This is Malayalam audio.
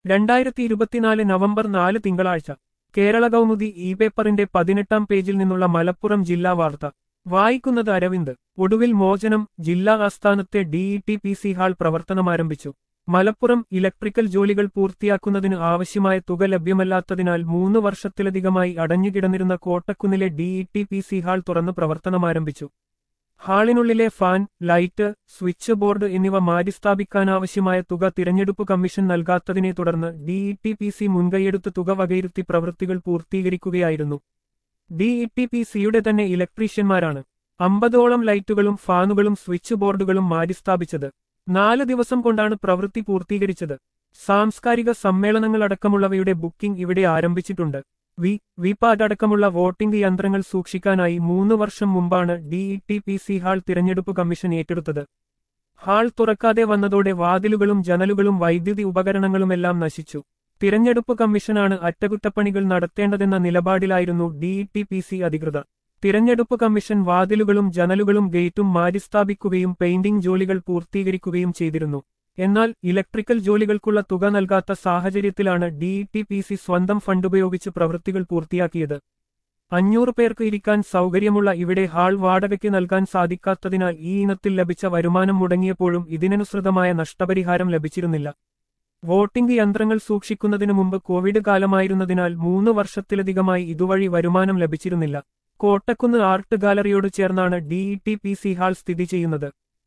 രണ്ടായിരത്തി ഇരുപത്തിനാല് നവംബർ നാല് തിങ്കളാഴ്ച കേരള കൗമുദി ഇ പേപ്പറിന്റെ പതിനെട്ടാം പേജിൽ നിന്നുള്ള മലപ്പുറം ജില്ലാ വാർത്ത വായിക്കുന്നത് അരവിന്ദ് ഒടുവിൽ മോചനം ജില്ലാ ആസ്ഥാനത്തെ ഡിഇടി പി സി ഹാൾ പ്രവർത്തനമാരംഭിച്ചു മലപ്പുറം ഇലക്ട്രിക്കൽ ജോലികൾ പൂർത്തിയാക്കുന്നതിന് ആവശ്യമായ തുക ലഭ്യമല്ലാത്തതിനാൽ മൂന്ന് വർഷത്തിലധികമായി അടഞ്ഞുകിടന്നിരുന്ന കോട്ടക്കുന്നിലെ ഡിഇടി പി സി ഹാൾ തുറന്ന് പ്രവർത്തനമാരംഭിച്ചു ഹാളിനുള്ളിലെ ഫാൻ ലൈറ്റ് സ്വിച്ച് ബോർഡ് എന്നിവ മാറ്റിസ്ഥാപിക്കാനാവശ്യമായ തുക തിരഞ്ഞെടുപ്പ് കമ്മീഷൻ നൽകാത്തതിനെ തുടർന്ന് ഡിഇടി പി സി മുൻകൈയെടുത്ത് തുക വകയിരുത്തി പ്രവൃത്തികൾ പൂർത്തീകരിക്കുകയായിരുന്നു ഡിഇടി പി സിയുടെ തന്നെ ഇലക്ട്രീഷ്യന്മാരാണ് അമ്പതോളം ലൈറ്റുകളും ഫാനുകളും സ്വിച്ച് ബോർഡുകളും മാറ്റിസ്ഥാപിച്ചത് നാല് ദിവസം കൊണ്ടാണ് പ്രവൃത്തി പൂർത്തീകരിച്ചത് സാംസ്കാരിക സമ്മേളനങ്ങളടക്കമുള്ളവയുടെ ബുക്കിംഗ് ഇവിടെ ആരംഭിച്ചിട്ടുണ്ട് വി വിപാറ്റ് അടക്കമുള്ള വോട്ടിംഗ് യന്ത്രങ്ങൾ സൂക്ഷിക്കാനായി മൂന്ന് വർഷം മുമ്പാണ് ഡിഇടി പി സി ഹാൾ തിരഞ്ഞെടുപ്പ് കമ്മീഷൻ ഏറ്റെടുത്തത് ഹാൾ തുറക്കാതെ വന്നതോടെ വാതിലുകളും ജനലുകളും വൈദ്യുതി ഉപകരണങ്ങളുമെല്ലാം നശിച്ചു തിരഞ്ഞെടുപ്പ് കമ്മീഷനാണ് അറ്റകുറ്റപ്പണികൾ നടത്തേണ്ടതെന്ന നിലപാടിലായിരുന്നു ഡിഇടി പി സി അധികൃതർ തിരഞ്ഞെടുപ്പ് കമ്മീഷൻ വാതിലുകളും ജനലുകളും ഗേറ്റും മാറ്റിസ്ഥാപിക്കുകയും പെയിന്റിംഗ് ജോലികൾ പൂർത്തീകരിക്കുകയും ചെയ്തിരുന്നു എന്നാൽ ഇലക്ട്രിക്കൽ ജോലികൾക്കുള്ള തുക നൽകാത്ത സാഹചര്യത്തിലാണ് ഡിഇടി പി സി സ്വന്തം ഫണ്ടുപയോഗിച്ച് പ്രവൃത്തികൾ പൂർത്തിയാക്കിയത് അഞ്ഞൂറ് പേർക്ക് ഇരിക്കാൻ സൗകര്യമുള്ള ഇവിടെ ഹാൾ വാടകയ്ക്ക് നൽകാൻ സാധിക്കാത്തതിനാൽ ഈ ഇനത്തിൽ ലഭിച്ച വരുമാനം മുടങ്ങിയപ്പോഴും ഇതിനനുസൃതമായ നഷ്ടപരിഹാരം ലഭിച്ചിരുന്നില്ല വോട്ടിംഗ് യന്ത്രങ്ങൾ സൂക്ഷിക്കുന്നതിനു മുമ്പ് കോവിഡ് കാലമായിരുന്നതിനാൽ മൂന്ന് വർഷത്തിലധികമായി ഇതുവഴി വരുമാനം ലഭിച്ചിരുന്നില്ല കോട്ടക്കുന്ന് ആർട്ട് ഗാലറിയോട് ചേർന്നാണ് ഡിഇടി പി സി ഹാൾ സ്ഥിതി ചെയ്യുന്നത്